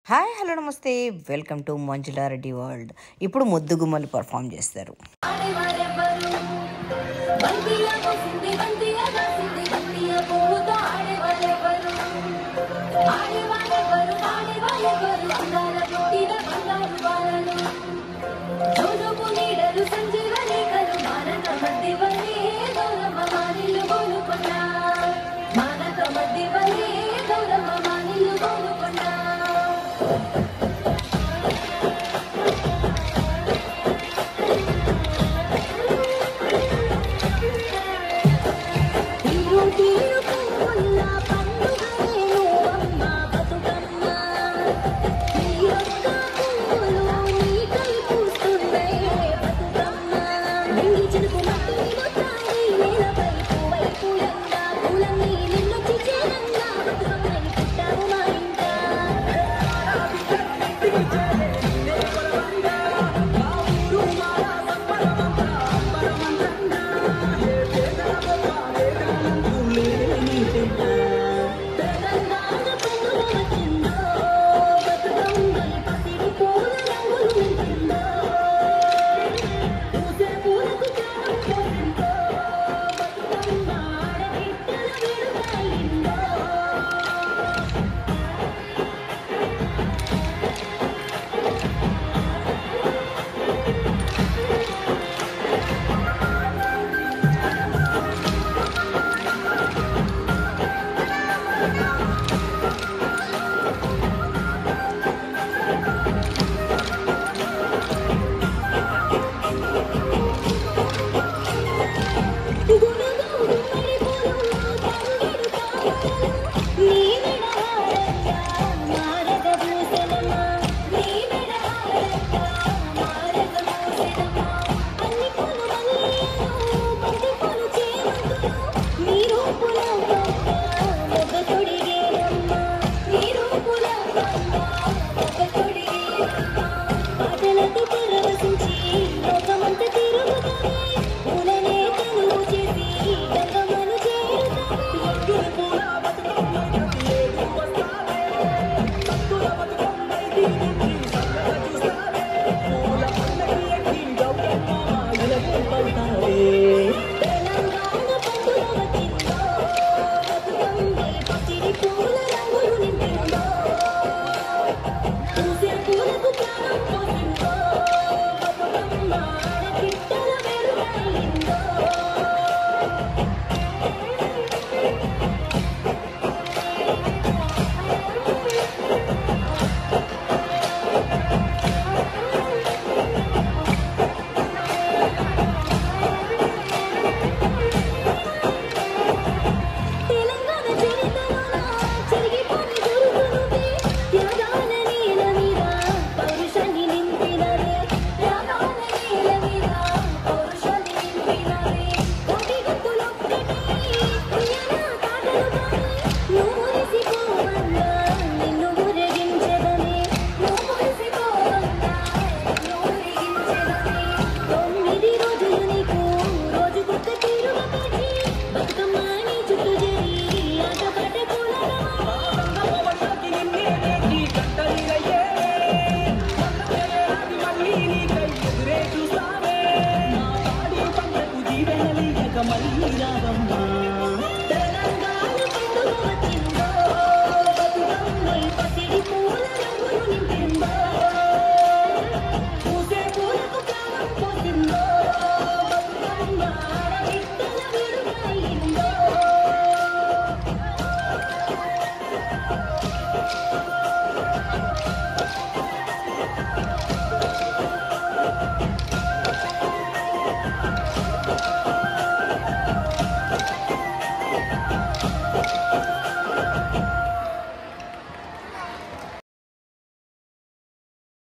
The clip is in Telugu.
హాయ్ హలో నమస్తే వెల్కమ్ టు మంజులారెడ్డి వరల్డ్ ఇప్పుడు ముద్దుగుమ్మలు పర్ఫామ్ చేస్తారు ఆడేవారెవ్వరు బంతియా పోసింది బంతియా కాసింది బంతియా పువ్వుతో ఆడేవారెవ్వరు ఆడేవారెవ్వరు ఆడేవారెవ్వరు అందాల పుట్టిన బంగారు బాలలు చౌదపు నీడలు సంజీవలేఖలు మానక మధ్య వల్లే గౌరమ్మ మానిల్లు గోలుకొండ మానక మధ్య వల్లే గౌరమ్మ మానిల్లు గోలుకొండ తీరు తీరు పువ్వుల పండుగనేను అమ్మ బతుకమ్మ తీరొక్క పువ్వులు నీకై పూస్తున్నాయే బతుకమ్మ నింగి చినుకు మట్టిని మొత్తాయి నేలపై పువ్వై పూయంగా పూలన్నీ నిన్నొచ్చి చేరంగా బతుకమ్మై పుట్టావు మా ఇంట తెలంగాణ పండుగ వచ్చిందో బతుకమ్మని పసిడి పూల రంగులు నింపిందో పూసే పూలకు ప్రాణం పోసిందో బతుకమ్మ ఆడబిడ్డల వేడుకయిందో గునుగోడు మరిపులు తంగెడు తామరలు నీ మెడహారంగా మారగ భూషణమ్మ నీ మెడహారంగా మారగ భూషణమ్మ అన్ని పూలు మల్లియలు బంతి పూలు చేమంతులు నీ రూపుల గంగ మొగ్గ తొడిగేనమ్మ నీ రూపుల గంగ మొగ్గ తొడిగేనమ్మ పాటలతో పరవశించి లోకమంత తిరుగుతాయి పూలనే కనులు చేసి గంగమ్మను చేరుతాయి ఎత్తుల పూల బతుకమ్మ ఏడు వస్తావే భక్తుల బతుకమ్మ దీనికి చల్లగా చూస్తావే పూల పల్లకి ఎక్కి గౌరమ్మ మాయలకు పడతావే తెలంగాణ పండుగ వచ్చిందో బతుకమ్మ పసిడి పూల రంగులు నింపిందో పూసే